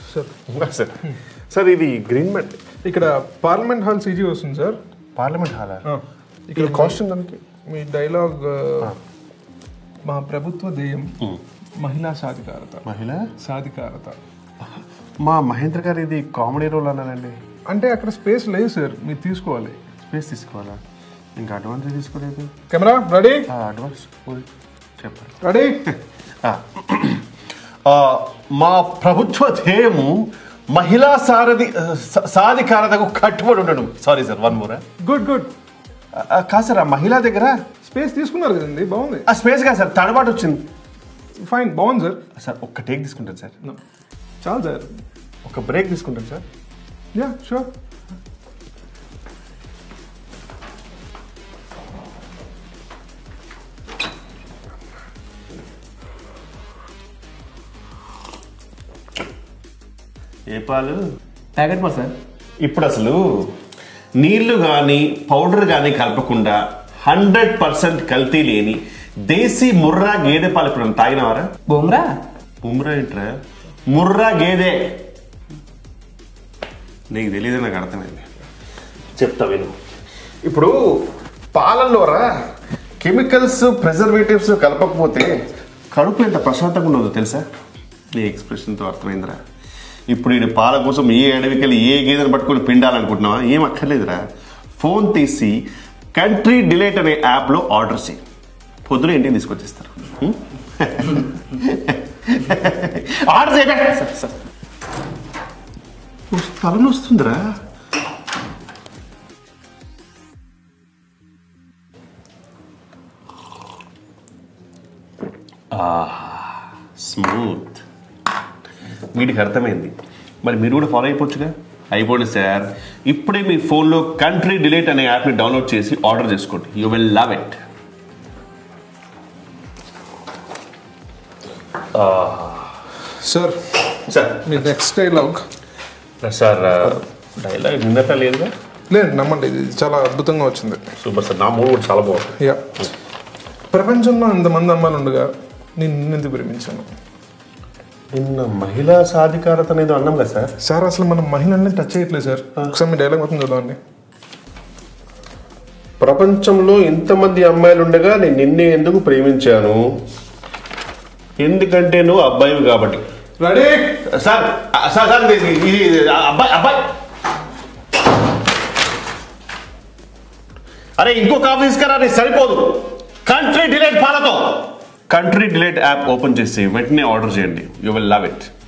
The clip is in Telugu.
సార్ సార్ సార్ ఇది గ్రీన్ మ్యాట్ ఇక్కడ పార్లమెంట్ హాల్ సీజీ వస్తుంది సార్ పార్లమెంట్ హాల్ ఆ, ఇక్కడ కాస్ట్యూమ్ దానికి మీ డైలాగ్ ఆ, మా ప్రభుత్వ ధ్యేయం మహిళా సాధికారత మహిళ సాధికారత మా మహేంద్ర గారు ఇది కామెడీ రోల్ అన్నారండి అంటే అక్కడ స్పేస్ లేదు సార్ మీరు తీసుకోవాలి స్పేస్ తీసుకోవాలా ఇంకా అడ్వాన్స్ తీసుకోలేదు కెమెరా రెడీ అడ్వాన్స్ చెప్పండి రెడీ ఆ. ఆ, మా ప్రభుత్వ ధ్యేయము మహిళా సారథి స- సాధికారతకు కట్టుబడి ఉండడం sorry sir one more good good కాదు సార్ ఆ మహిళా దగ్గర స్పేస్ తీసుకున్నారు కదండి బాగుంది ఆ స్పేస్ కాదు సార్ తడబాటు వచ్చింది ఫైన్ బాగుంది సార్ సార్ ఒక్క టేక్ తీసుకుంటాను సార్ No. చాలు సార్ ఒక బ్రేక్ తీసుకుంటాను సార్ యా షూర్ ఏ పాలు ప్యాకెట్ పాలు సార్ ఇప్పుడు అసలు నీళ్లు కానీ పౌడర్ కానీ కలపకుండా హండ్రెడ్ పర్సెంట్ కల్తీ లేని దేశీ ముర్రా గేదె పాలు ఇప్పుడు తాగినవారా బొమ్రా ముమ్రా ఏంట్రా ముర్రా గేదె నీకు తెలియదు నాకు అర్థమైంది చెప్తా విను ఇప్పుడు పాలల్లోరా కెమికల్స్ ప్రిజర్వేటివ్స్ కలపకపోతే కడుపు ఎంత ప్రశాంతంగా ఉండదో తెలుసా నీ ఎక్స్ప్రెషన్తో అర్థమైందిరా ఇప్పుడు ఈ పాల కోసం ఏ అడవికి వెళ్ళి ఏ గేదెను పట్టుకొని పిండాలనుకుంటున్నావా ఏం అక్కర్లేదురా ఫోన్ తీసి కంట్రీ డిలేట్ అనే యాప్లో ఆర్డర్ చేయి పొద్దున ఇంటికి తీసుకొచ్చేస్తారు హ్మ్? ఆర్డర్ చేయబే తలనొస్తుందిరా స్మూత్ వీడికి అర్థమైంది మరి మీరు కూడా ఫాలో అయిపోవచ్చుగా అయిపోండి సార్ ఇప్పుడే మీ ఫోన్లో కంట్రీ డిలేట్ అనే యాప్ని డౌన్లోడ్ చేసి ఆర్డర్ చేసుకోండి you will love it sir sir మీ నెక్స్ట్ డైలాగ్ సార్ డైలాగ్ నిన్నట లేదుగా లేదు నమ్మండి ఇది చాలా అద్భుతంగా వచ్చింది సూపర్ సార్ నా మూడు కూడా చాలా బాగుంది యా ప్రపంచంలో ఇంతమంది అమ్మాయిలు ఉండగా నేను నిన్నెందుకు ప్రేమించాను నిన్న మహిళా సాధికారత అనేది అన్నాం కదా సార్ సార్ అసలు మనం మహిళల్ని టచ్ చేయట్లేదు సార్ ఒకసారి మీ డైలాగ్ మొత్తం చదవండి ప్రపంచంలో ఇంతమంది అమ్మాయిలు ఉండగా నేను నిన్నే ఎందుకు ప్రేమించాను ఎందుకంటే నువ్వు అబ్బాయివి కాబట్టి రెడీ సార్ ఆ, సార్ సార్ ఇది ఇది- ఇది అబ్బాయి అబ్బాయి అరే ఇంకో కాఫీ తీసుకురా అది సరిపోదు కంట్రీ డిలేట్ పాలతో కంట్రీ డిలేట్ యాప్ ఓపెన్ చేసి వెంటనే ఆర్డర్ చేయండి యూ విల్ లవ్ ఇట్